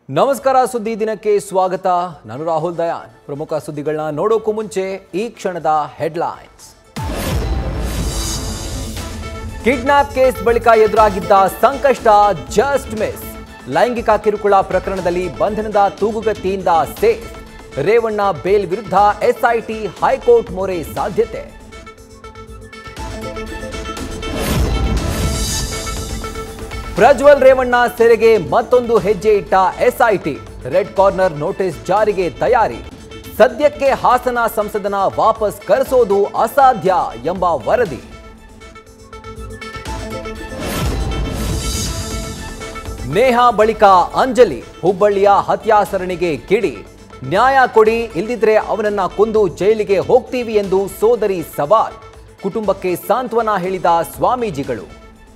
ನಮಸ್ಕಾರ ಸುದ್ದಿ ದಿನಕ್ಕೆ ಸ್ವಾಗತ ನಾನು ರಾಹುಲ್ ದಯಾನ್ ಪ್ರಮುಖ ಸುದ್ದಿಗಳನ್ನ ನೋಡೋಕ್ಕೂ ಮುಂಚೆ ಈ ಕ್ಷಣದ ಹೆಡ್ಲೈನ್ಸ್ ಕಿಡ್ನಾಪ್ ಕೇಸ್ ಬಳಿಕ ಎದುರಾಗಿದ್ದ ಸಂಕಷ್ಟ ಜಸ್ಟ್ ಮಿಸ್ ಲೈಂಗಿಕ ಕಿರುಕುಳ ಪ್ರಕರಣದಲ್ಲಿ ಬಂಧನದ ತೂಗುಗತಿಯಿಂದ ಸೇಫ್ ರೇವಣ್ಣ ಬೇಲ್ ವಿರುದ್ಧ ಎಸ್ಐಟಿ ಹೈಕೋರ್ಟ್ ಮೊರೆ ಸಾಧ್ಯತೆ ಪ್ರಜ್ವಲ್ ರೇವಣ್ಣ ಸೆರೆಗೆ ಮತ್ತೊಂದು ಹೆಜ್ಜೆ ಇಟ್ಟ ಎಸ್ಐಟಿ ರೆಡ್ ಕಾರ್ನರ್ ನೋಟಿಸ್ ಜಾರಿಗೆ ತಯಾರಿ ಸದ್ಯಕ್ಕೆ ಹಾಸನ ಸಂಸದನ ವಾಪಸ್ ಕರೆಸೋದು ಅಸಾಧ್ಯ ಎಂಬ ವರದಿ ನೇಹಾ ಬಳಿಕ ಅಂಜಲಿ ಹುಬ್ಬಳ್ಳಿಯ ಹತ್ಯಾಸರಣಿಗೆ ಕಿಡಿ ನ್ಯಾಯ ಕೊಡಿ ಇಲ್ದಿದ್ರೆ ಅವನನ್ನ ಕೊಂದು ಜೈಲಿಗೆ ಹೋಗ್ತೀವಿ ಎಂದು ಸೋದರಿ ಸವಾಲ್ ಕುಟುಂಬಕ್ಕೆ ಸಾಂತ್ವನ ಹೇಳಿದ ಸ್ವಾಮೀಜಿಗಳು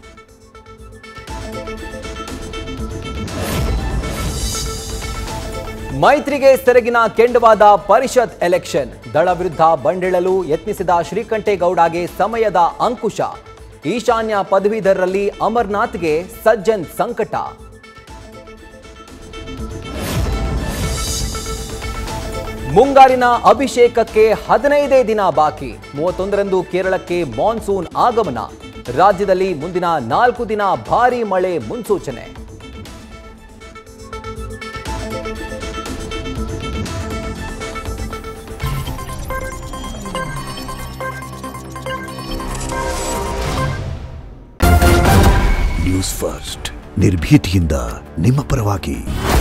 ಮೈತ್ರಿಗೆ ಸೆರಗಿನ ಕೆಂಡವಾದ ಪರಿಷತ್ ಎಲೆಕ್ಷನ್ ದಳ ವಿರುದ್ಧ ಬಂಡೇಳಲು ಯತ್ನಿಸಿದ ಶ್ರೀಕಂಠೇಗೌಡಗೆ ಸಮಯದ ಅಂಕುಶ ಈಶಾನ್ಯ ಪದವೀಧರರಲ್ಲಿ ಅಮರ್ನಾಥ್ಗೆ ಸಜ್ಜನ್ ಸಂಕಟ ಮುಂಗಾರಿನ ಅಭಿಷೇಕಕ್ಕೆ ಹದಿನೈದೇ ದಿನ ಬಾಕಿ ಮೂವತ್ತೊಂದರಂದು ಕೇರಳಕ್ಕೆ ಮಾನ್ಸೂನ್ ಆಗಮನ ರಾಜ್ಯದಲ್ಲಿ ಮುಂದಿನ ನಾಲ್ಕು ದಿನ ಭಾರೀ ಮಳೆ ಮುನ್ಸೂಚನೆ ನ್ಯೂಸ್ ಫಸ್ಟ್ ನಿರ್ಭೀತಿಯಿಂದ ನಿಮ್ಮ ಪರವಾಗಿ